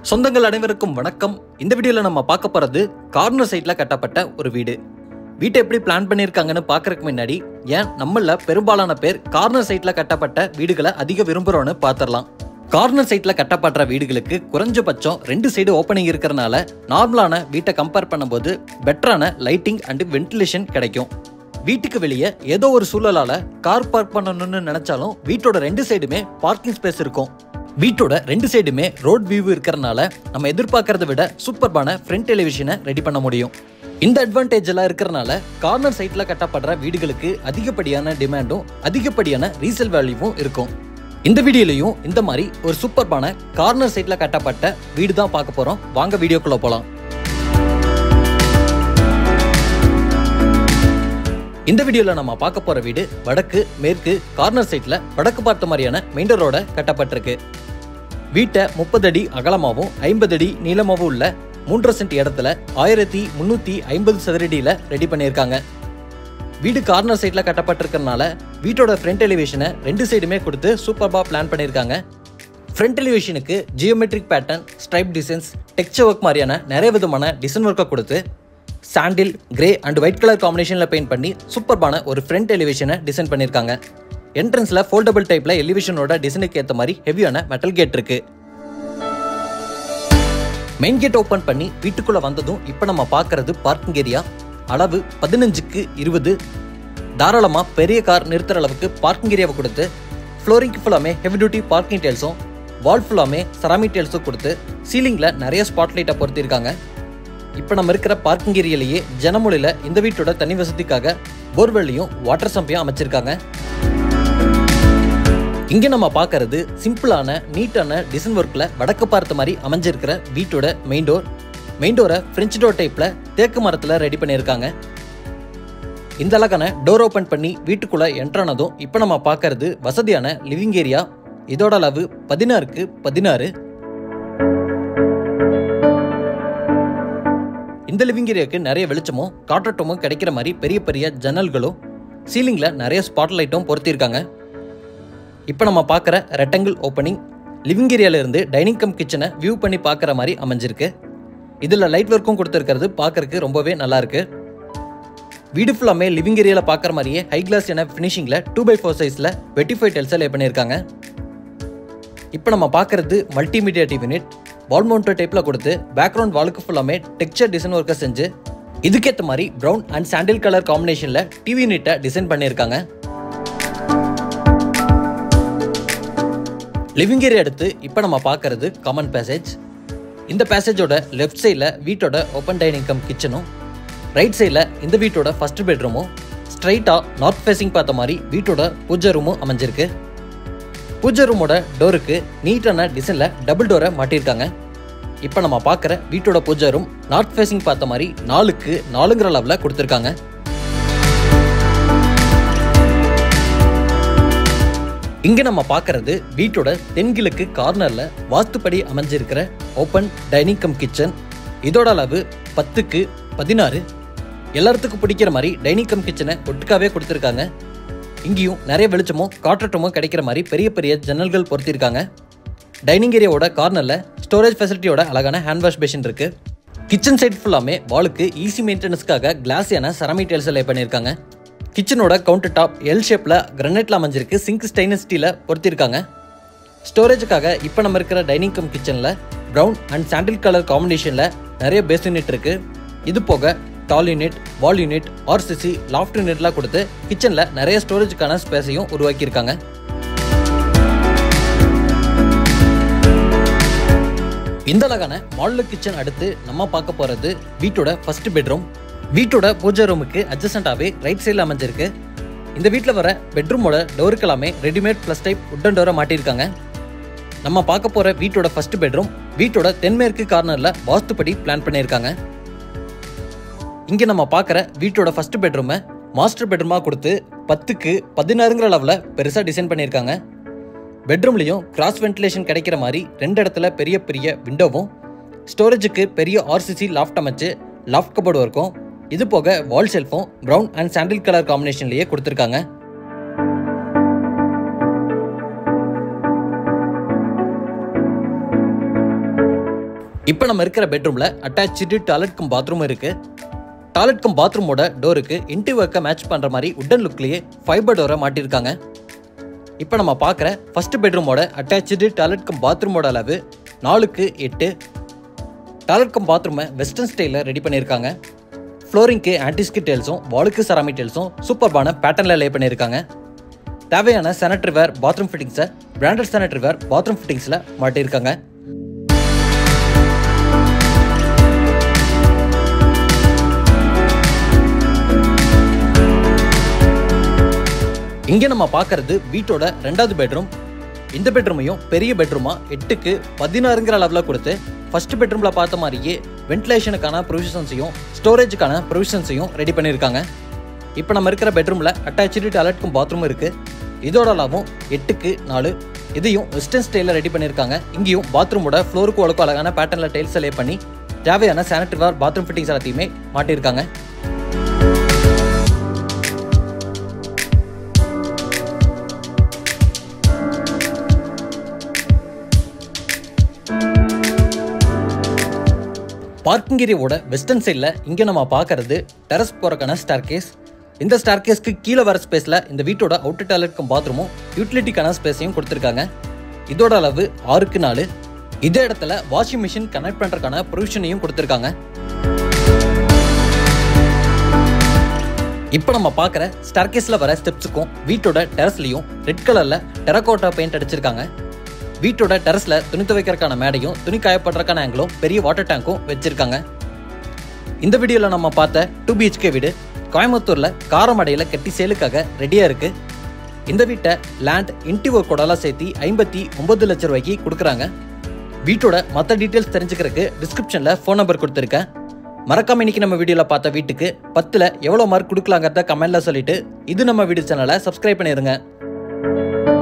சொந்தங்கள் அனைவருக்கும் வணக்கம் இந்த வீடியோவில் நம்ம பார்க்க போகிறது கார்னர் சைட்டில் கட்டப்பட்ட ஒரு வீடு வீட்டை எப்படி பிளான் பண்ணியிருக்காங்கன்னு பார்க்கறதுக்கு முன்னாடி ஏன் நம்மள பெரும்பாலான பேர் கார்னர் சைட்டில் கட்டப்பட்ட வீடுகளை அதிக விரும்புகிறோன்னு பார்த்துடலாம் கார்னர் சைட்டில் கட்டப்படுற வீடுகளுக்கு குறைஞ்சபட்சம் ரெண்டு சைடு ஓப்பனிங் இருக்கிறனால நார்மலான வீட்டை கம்பேர் பண்ணும்போது பெட்டரான லைட்டிங் அண்ட் வென்டிலேஷன் கிடைக்கும் வீட்டுக்கு வெளியே ஏதோ ஒரு சூழலால கார் பார்க் பண்ணணும்னு நினைச்சாலும் வீட்டோட ரெண்டு சைடுமே பார்க்கிங் ஸ்பேஸ் இருக்கும் வீட்டோட ரெண்டு சைடுமே ரோட் வியூ இருக்கிறனால நம்ம எதிர்பார்க்கறத விட சூப்பர்பான ஃப்ரண்ட் டெலிவிஷனை ரெடி பண்ண முடியும் இந்த அட்வான்டேஜ் எல்லாம் இருக்கிறனால கார்னர் சைட்ல கட்டப்படுற வீடுகளுக்கு அதிகப்படியான டிமாண்டும் அதிகப்படியான ரீசேல் வேல்யூவும் இருக்கும் இந்த வீடியோலையும் இந்த மாதிரி ஒரு சூப்பர்பான கார்னர் சைட்ல கட்டப்பட்ட வீடு தான் பார்க்க போறோம் வாங்க வீடியோக்குள்ள போலாம் இந்த வீடியோல நம்ம பார்க்க போற வீடு வடக்கு மேற்கு கார்னர் சைட்ல வடக்கு பார்த்த மாதிரியான மெயின் ரோட கட்டப்பட்டிருக்கு வீட்டை முப்பது அடி அகலமாகவும் ஐம்பது அடி நீளமாகவும் உள்ள மூன்றரை சென்ட் இடத்துல ஆயிரத்தி முந்நூற்றி ஐம்பது சதுரடியில் ரெடி பண்ணியிருக்காங்க வீடு கார்னர் சைடில் கட்டப்பட்டிருக்கறனால வீட்டோட ஃப்ரண்ட் எலிவேஷனை ரெண்டு சைடுமே கொடுத்து சூப்பர்பாக பிளான் பண்ணியிருக்காங்க ஃப்ரண்ட் எலிவேஷனுக்கு geometric pattern stripe designs texture work மாதிரியான நிறைய விதமான டிசைன் ஒர்க்கை கொடுத்து sandal grey and white colour காம்பினேஷனில் பெயிண்ட் பண்ணி சூப்பர்பான ஒரு ஃப்ரண்ட் எலிவேஷனை டிசைன் பண்ணியிருக்காங்க என்ட்ரன்ஸில் ஃபோல்டபுள் டைப்பில் எலிவேஷனோட டிசைனுக்கு ஏற்ற மாதிரி ஹெவியான மெட்டல் கேட் இருக்கு மெயின் கேட் ஓப்பன் பண்ணி வீட்டுக்குள்ள வந்ததும் இப்போ நம்ம பார்க்கறது பார்க்கிங் ஏரியா அளவு பதினஞ்சுக்கு இருபது தாராளமா பெரிய கார் நிறுத்துற அளவுக்கு பார்க்கிங் ஏரியாவை கொடுத்து ஃப்ளோரிங்க்கு ஃபுல்லாமே ஹெவி டியூட்டி பார்க்கிங் டேல்ஸும் வால் ஃபுல்லாமே செராமிக் டேல்ஸும் கொடுத்து சீலிங்கில் நிறைய ஸ்பாட் லைட்டை பொருத்திருக்காங்க இப்போ நம்ம இருக்கிற பார்க்கிங் ஏரியாலேயே ஜனமொழியில் இந்த வீட்டோட தனி வசதிக்காக போர்வெல்லையும் வாட்டர் சம்பையும் அமைச்சிருக்காங்க இங்க நம்ம பார்க்கறது சிம்பிளான நீட்டான டிசைன் ஒர்க்ல வடக்கு பார்த்த மாதிரி அமைஞ்சிருக்கிற வீட்டோட மெயின் டோர் மெயின் டோரை பிரெஞ்சு டோர் டைப்ல தேக்கு மரத்துல ரெடி பண்ணியிருக்காங்க இந்த அழகான டோர் ஓபன் பண்ணி வீட்டுக்குள்ள என்ட்ரானதும் இப்போ நம்ம பார்க்கறது வசதியான லிவிங் ஏரியா இதோட அளவு பதினாறுக்கு பதினாறு இந்த லிவிங் ஏரியாவுக்கு நிறைய வெளிச்சமும் காற்றோட்டமும் கிடைக்கிற மாதிரி பெரிய பெரிய ஜன்னல்களும் சீலிங்கில் நிறைய ஸ்பாட் லைட்டும் பொருத்தியிருக்காங்க இப்போ நம்ம பார்க்குற ரெக்டாங்கிள் ஓப்பனிங் லிவிங் ஏரியாவிலேருந்து டைனிங் கம் கிச்சனை வியூ பண்ணி பார்க்குற மாதிரி அமைஞ்சிருக்கு இதில் லைட் ஒர்க்கும் கொடுத்துருக்கிறது பார்க்கறதுக்கு ரொம்பவே நல்லா இருக்கு வீடு ஃபுல்லாமே லிவிங் ஏரியாவில் பார்க்குற மாதிரியே ஹை கிளாஸ் என ஃபினிஷிங்கில் டூ பை ஃபோர் சைஸில் வெட்டிஃபை டெல்ஸை லே பண்ணியிருக்காங்க இப்போ நம்ம பார்க்குறது multimedia TV unit wall mounter டைப்பில் கொடுத்து பேக்ரவுண்ட் வாலுக்கு ஃபுல்லாமே டெக்ஸ்சர் டிசைன் ஒர்க்கை செஞ்சு இதுக்கேற்ற மாதிரி ப்ரௌன் அண்ட் சாண்டில் கலர் காம்பினேஷனில் டிவி யூனிட்டை டிசைன் பண்ணியிருக்காங்க லிவிங் ஏரியா எடுத்து இப்போ நம்ம பார்க்கறது காமன் பேசேஜ் இந்த பேசேஜோட லெஃப்ட் சைடில் வீட்டோட ஓப்பன் டைனிங் கம் கிச்சனும் ரைட் சைடில் இந்த வீட்டோட ஃபர்ஸ்ட் பெட்ரூமும் ஸ்ட்ரைட்டாக நார்த் ஃபேஸிங் பார்த்த மாதிரி வீட்டோட பூஜை ரூமும் அமைஞ்சிருக்கு பூஜை ரூமோட டோருக்கு நீட்டான டிசைனில் டபுள் டோரை மாட்டியிருக்காங்க இப்போ நம்ம பார்க்குற வீட்டோட பூஜை ரூம் நார்த் ஃபேஸிங் பார்த்த மாதிரி நாலுக்கு நாலுங்கிற அளவில் கொடுத்துருக்காங்க இங்க நம்ம பார்க்கறது வீட்டோட தென்கிழக்கு கார்னர்ல வாஸ்துப்படி அமைஞ்சிருக்கிற ஓப்பன் டைனிங் கம் கிச்சன் இதோட அளவு பத்துக்கு பதினாறு எல்லாத்துக்கும் பிடிக்கிற மாதிரி டைனிங் கம் கிச்சனை ஒட்டுக்காவே கொடுத்துருக்காங்க இங்கேயும் நிறைய வெளிச்சமும் காற்றோட்டமும் கிடைக்கிற மாதிரி பெரிய பெரிய ஜன்னல்கள் பொருத்திருக்காங்க டைனிங் ஏரியாவோட கார்னரில் ஸ்டோரேஜ் ஃபெசிலிட்டியோட அழகான ஹேண்ட் வாஷ் பேஷன் இருக்கு கிச்சன் சைட் ஃபுல்லாமே வாலுக்கு ஈஸி மெயின்டெனன்ஸ்க்காக கிளாஸ் என செராமிக் டைல்ஸ் லே பண்ணியிருக்காங்க கிச்சனோட கவுண்டர் டாப் எல் ஷேப்பில் கிரனைட்டில் அமைஞ்சிருக்கு சிங்க் ஸ்டெயின்லெஸ் ஸ்டீலை பொருத்திருக்காங்க ஸ்டோரேஜுக்காக இப்போ நம்ம இருக்கிற டைனிங் கம் கிச்சனில் ப்ரௌன் அண்ட் சாண்டில் கலர் காம்பினேஷனில் நிறைய பேஸ் யூனிட் இருக்குது இது போக tall unit wall unit RCC loft யூனிட்லாம் கொடுத்து கிச்சனில் நிறைய ஸ்டோரேஜுக்கான ஸ்பேஸையும் உருவாக்கியிருக்காங்க இந்த அழகான மாடலர் கிச்சன் அடுத்து நம்ம பார்க்க போகிறது வீட்டோட ஃபர்ஸ்ட் பெட்ரூம் வீட்டோட பூஜை ரூமுக்கு அட்ஜஸ்டண்டாகவே ரைட் சைடில் அமைஞ்சிருக்கு இந்த வீட்டில் வர பெட்ரூமோட டோருக்கு எல்லாமே ரெடிமேட் ப்ளஸ் டைப் உட்டன் டோரை மாட்டியிருக்காங்க நம்ம பார்க்க போகிற வீட்டோட ஃபர்ஸ்ட் பெட்ரூம் வீட்டோட தென்மேற்கு கார்னரில் வாஸ்துப்படி பிளான் பண்ணியிருக்காங்க இங்கே நம்ம பார்க்குற வீட்டோட ஃபர்ஸ்ட் பெட்ரூமை மாஸ்டர் பெட்ரூமாக கொடுத்து பத்துக்கு பதினாறுங்கிற அளவில் பெருசாக டிசைன் பண்ணியிருக்காங்க பெட்ரூம்லேயும் கிராஸ் வென்டிலேஷன் கிடைக்கிற மாதிரி ரெண்டு இடத்துல பெரிய பெரிய விண்டோவும் ஸ்டோரேஜுக்கு பெரிய ஆர்சிசி லாஃப்ட் அமைச்சு லாஃப்ட் கபோர்டு இருக்கும் இது போக வால் ஷெல்ஃபும் ப்ரௌன் அண்ட் சாண்டில் கலர் காம்பினேஷன்லேயே கொடுத்துருக்காங்க இப்போ நம்ம இருக்கிற பெட்ரூமில் அட்டாச்சு டாய்லெட் கம் பாத்ரூம் இருக்கு டாய்லெட் கம் பாத்ரூமோட டோருக்கு இன்டி ஒர்க்கை மேட்ச் பண்ணுற மாதிரி உட்டன் லுக்லேயே ஃபைபர் டோரை மாட்டியிருக்காங்க இப்போ நம்ம பார்க்குற ஃபர்ஸ்ட் பெட்ரூமோட அட்டாச்சு டாய்லெட் கம் பாத்ரூமோட அளவு நாலுக்கு எட்டு டாய்லெட் கம் பாத்ரூமை வெஸ்டர்ன் ஸ்டைலில் ரெடி பண்ணியிருக்காங்க ஃப்ளோரிங்க்கு ஆன்டிஸ்கி டெயில்ஸும் வாலுக்கு சராமி டெயில்ஸும் சூப்பர்பான பேட்டர்னில் லே பண்ணியிருக்காங்க தேவையான sanitary வேர் பாத்ரூம் ஃபிட்டிங்ஸை பிராண்டட் sanitary வேர் பாத்ரூம் ஃபிட்டிங்ஸில் மாட்டியிருக்காங்க இங்கே நம்ம பார்க்கறது வீட்டோட ரெண்டாவது பெட்ரூம் இந்த பெட்ரூமையும் பெரிய பெட்ரூமா எட்டுக்கு பதினாறுங்கிற அளவில் கொடுத்து ஃபர்ஸ்ட் பெட்ரூமில் பார்த்த மாதிரியே வென்டிலேஷனுக்கான ப்ரொவிஷன்ஸையும் ஸ்டோரேஜுக்கான ப்ரொவிஷன்ஸையும் ரெடி பண்ணியிருக்காங்க இப்போ நம்ம இருக்கிற பெட்ரூமில் அட்டாச்சு டாய்லெட்க்கும் பாத்ரூம் இருக்குது இதோட லாபம் எட்டுக்கு நாலு இதையும் வெஸ்டர்ன் ஸ்டைலில் ரெடி பண்ணியிருக்காங்க இங்கேயும் பாத்ரூமோட ஃப்ளோருக்கு வழக்கும் அழகான பேட்டர்னில் டைல்ஸ் லே பண்ணி தேவையான sanitary வேர் பாத்ரூம் ஃபிட்டிங்ஸ் எல்லாத்தையுமே மாட்டியிருக்காங்க பார்க்கிங் ஏரியாவோட வெஸ்டர்ன் சைடில் இங்கே நம்ம பார்க்கறது டெரஸ் போகிறக்கான ஸ்டார் கேஸ் இந்த ஸ்டார் கேஸ்க்கு கீழே வர ஸ்பேஸில் இந்த வீட்டோட அவுட்டர் டாய்லெட்க்கும் பாத்ரூமும் யூட்டிலிட்டிக்கான ஸ்பேஸையும் கொடுத்துருக்காங்க இதோட அளவு ஆறுக்கு நாலு இதே இடத்துல வாஷிங் மிஷின் கனெக்ட் பண்ணுறதுக்கான ப்ரொவிஷனையும் கொடுத்துருக்காங்க இப்போ நம்ம பார்க்குற ஸ்டார்கேஸில் வர ஸ்டெப்ஸுக்கும் வீட்டோட டெரஸ்லையும் ரெட் கலரில் டெரகோட்டா பெயிண்ட் அடிச்சிருக்காங்க வீட்டோட டெரஸில் துணி துவைக்கிறதுக்கான மேடையும் துணி காயப்படுறதுக்கான ஆங்கிளும் பெரிய வாட்டர் டேங்க்கும் வச்சிருக்காங்க இந்த வீடியோவில் நம்ம பார்த்த டூ பிஹெச்கே வீடு கோயம்புத்தூரில் காரமடையில் கட்டி சேலுக்காக ரெடியாக இருக்கு இந்த வீட்டை லேண்ட் இன்டிவோ கொடலாம் சேர்த்து ஐம்பத்தி ஒன்பது லட்சம் ரூபாய்க்கு கொடுக்குறாங்க வீட்டோட மற்ற டீட்டெயில்ஸ் தெரிஞ்சுக்கிறதுக்கு டிஸ்கிரிப்ஷனில் ஃபோன் நம்பர் கொடுத்துருக்கேன் மறக்காம இன்னைக்கு நம்ம வீடியோவில் பார்த்த வீட்டுக்கு பத்தில் எவ்வளோ மார்க் கொடுக்கலாங்கிறத கமெண்ட்ல சொல்லிட்டு இது நம்ம வீடியோ சேனலை சப்ஸ்கிரைப் பண்ணிடுங்க